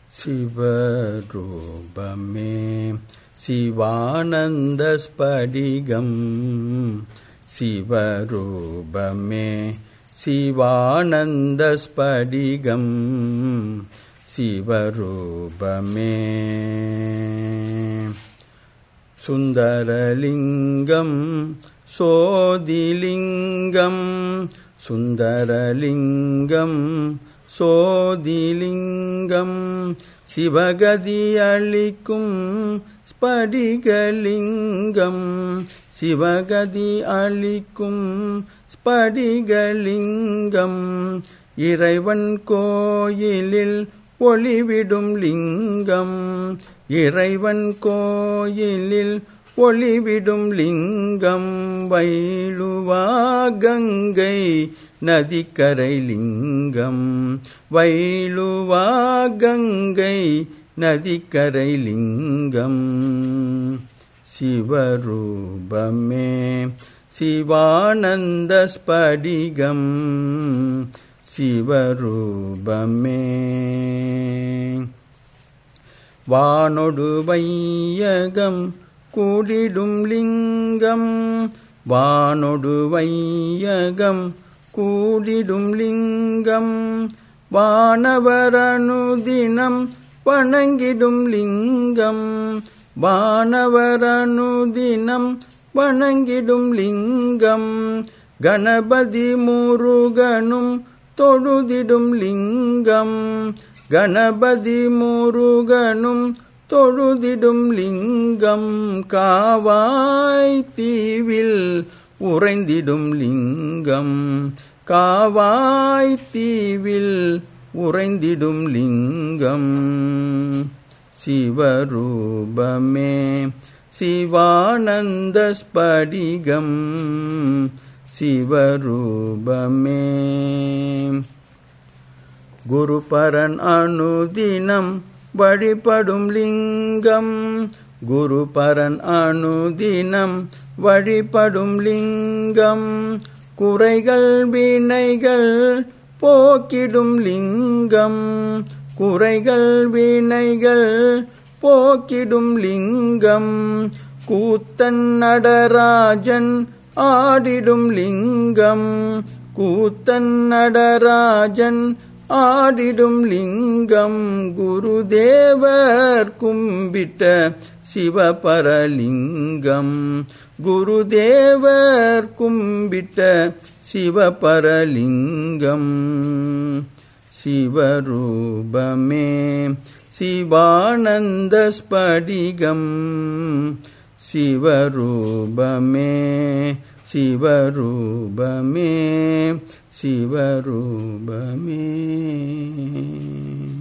சிவரூபமே சிவானந்த ஸ்படிகம் சிவரூபமே சிவானந்த ஸ்படிகம் சிவரூபமே சுந்தரலிங்கம் சோதிலிங்கம் சுந்தரலிங்கம் சோதிலிங்கம் சிவகதி அளிக்கும் ஸ்படிகலிங்கம் சிவகதி அளிக்கும் ஸ்படிகலிங்கம் இறைவன் கோயிலில் ஒளிவிடும் லிங்கம் இறைவன் கோயிலில் ஒளிவிடும் லிங்கம் வைலுவா கங்கை நதிக்கரை லிங்கம் வைலுவா கங்கை நதிக்கரை லிங்கம் சிவரூபமே சிவானந்த ஸ்படிகம் சிவரூபமே வானொடு வையகம் கூடிடும் லிங்கம் வானொடு வையகம் கூடிடும் லிங்கம் வானவரனுதினம் வணங்கிடும் லிங்கம் வானவரனுதினம் வணங்கிடும் லிங்கம் கணபதி முருகனும் தொழுதிடும் லிங்கம் கணபதி முருகனும் தொழுதிடும் லிங்கம் காவாய் தீவில் உறைந்திடும் லிங்கம் காவாய் தீவில் உறைந்திடும் லிங்கம் சிவரூபமே சிவானந்த ஸ்படிகம் சிவரூபமே குருபரன் அனுதினம் வழிபடும் லிங்கம் குருபரன் அனுதினம் வழிபடும் லிங்கம் குறைகள் வினைகள் போக்கிடும் லிங்கம் குறைகள் வினைகள் போக்கிடும் லிங்கம் கூத்தன் நடராஜன் ஆடிடும் லிங்கம் கூத்தன் நடராஜன் ஆடிடும் லிங்கம் குருதேவர் கும்பிட்ட சிவபரலிங்கம் குருதேவர் கும்பிட்ட சிவபரலிங்கம் சிவரூபமே சிவானந்த ஸ்படிகம் சிவரூபமே சிவரூபமே சிவரூபமே